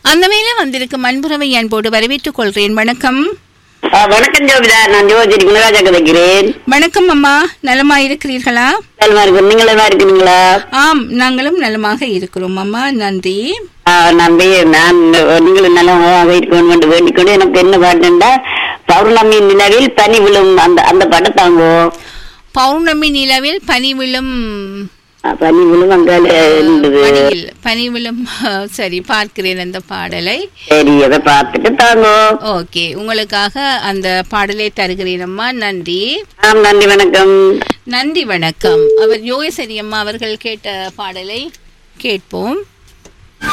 அந்த வேலை வந்திருக்கும் அன்புறவை அன்போடு வரவேற்றுக் கொள்கிறேன் வணக்கம் ஆ, வணக்கம் ஜோபிதா நான் ஜோதிரி குணராஜா கதைக்கிறேன் வணக்கம் அம்மா நலமா இருக்கிறீர்களா நலமா இருக்கு நீங்க நலமா இருக்கிறீங்களா ஆம் நாங்களும் நலமாக இருக்கிறோம் அம்மா நன்றி ஆ, நான் வே- நான் நீங்களும் நலமாக இருக்கணும் என்று வேண்டிக்கொண்டு எனக்கு என்ன பாட்டுண்டா பௌர்ணமி நிலவில் பனி விழும் அந்த அந்த படம் தாங்கோ பௌர்ணமி நிலவில் பனி விழும் ஆ, பனி விழும் அங்கால இருந்தது பனியில் பனி விழும் சரி பார்க்கிறேன் அந்த பாடலை சரி அதை பார்த்துட்டு தாங்கோ ஓகே உங்களுக்காக அந்த பாடலை தருகிறேன் அம்மா நன்றி ஆம் நன்றி வணக்கம் நன்றி வணக்கம் அவர் யோகேஸ்வரி அம்மா அவர்கள் கேட்ட பாடலை கேட்போம்